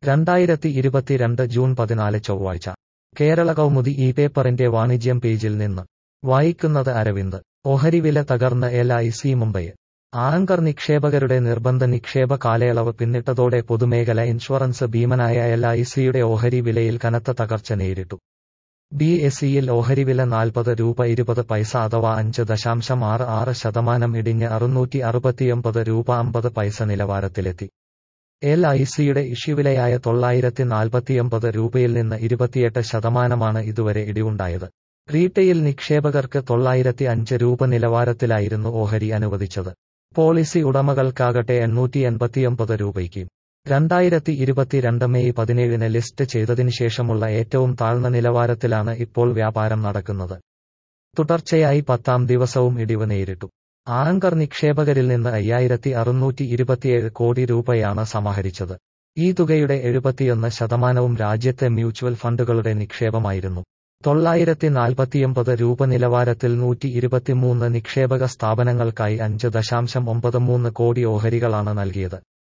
രണ്ടായിരത്തി ഇരുപത്തിരണ്ട് ജൂൺ പതിനാല് ചൊവ്വാഴ്ച കേരള കൗമുദി ഈ പേപ്പറിന്റെ വാണിജ്യം പേജിൽ നിന്ന് വായിക്കുന്നത് അരവിന്ദ് ഓഹരി വില തകർന്ന് L I C Mumbai anchor നിക്ഷേപകരുടെ നിർബന്ധ നിക്ഷേപ കാലയളവ് പിന്നിട്ടതോടെ പൊതുമേഖല ഇൻഷുറൻസ് ഭീമനായ എൽ ഐ സിയുടെ ഓഹരി വിലയിൽ കനത്ത തകർച്ച നേരിട്ടു ബി എസ് സിയിൽ ഓഹരി വില നാൽപ്പത് രൂപ ഇരുപത് പൈസ അഥവാ അഞ്ച് ദശാംശം ആറ് ആറ് ശതമാനം ഇടിഞ്ഞ് അറുന്നൂറ്റി അറുപത്തിയൊമ്പത് രൂപ അമ്പത് പൈസ നിലവാരത്തിലെത്തി എൽ ഐ സിയുടെ ഇഷ്യുവിലയായ തൊള്ളായിരത്തി നാൽപ്പത്തിയൊമ്പത് രൂപയിൽ നിന്ന് ഇരുപത്തിയെട്ട് ശതമാനമാണ് ഇതുവരെ ഇടിവുണ്ടായത് റീറ്റെയിൽ നിക്ഷേപകർക്ക് തൊള്ളായിരത്തി അഞ്ച് രൂപ നിലവാരത്തിലായിരുന്നു ഓഹരി അനുവദിച്ചത് പോളിസി ഉടമകൾക്കാകട്ടെ എണ്ണൂറ്റി എൺപത്തിയൊമ്പത് രൂപയ്ക്ക് രണ്ടായിരത്തി ഇരുപത്തിരണ്ട് മെയ് പതിനേഴിന് ലിസ്റ്റ് ചെയ്തതിനു ശേഷമുള്ള ഏറ്റവും താഴ്ന്ന നിലവാരത്തിലാണ് ഇപ്പോൾ വ്യാപാരം നടക്കുന്നത് തുടർച്ചയായി പത്താം ദിവസവും ഇടിവ് നേരിട്ടു ആങ്കർ നിക്ഷേപകരിൽ നിന്ന് അയ്യായിരത്തി അറുന്നൂറ്റി ഇരുപത്തിയേഴ് കോടി രൂപയാണ് സമാഹരിച്ചത് ഈ തുകയുടെ എഴുപത്തിയൊന്ന് ശതമാനവും രാജ്യത്തെ മ്യൂച്വൽ ഫണ്ടുകളുടെ നിക്ഷേപമായിരുന്നു തൊള്ളായിരത്തി നാൽപ്പത്തിയൊമ്പത് രൂപ നിലവാരത്തിൽ നൂറ്റി ഇരുപത്തിമൂന്ന് നിക്ഷേപക സ്ഥാപനങ്ങൾക്കായി അഞ്ച് ദശാംശം ഒമ്പത് മൂന്ന് കോടി ഓഹരികളാണ് നൽകിയത്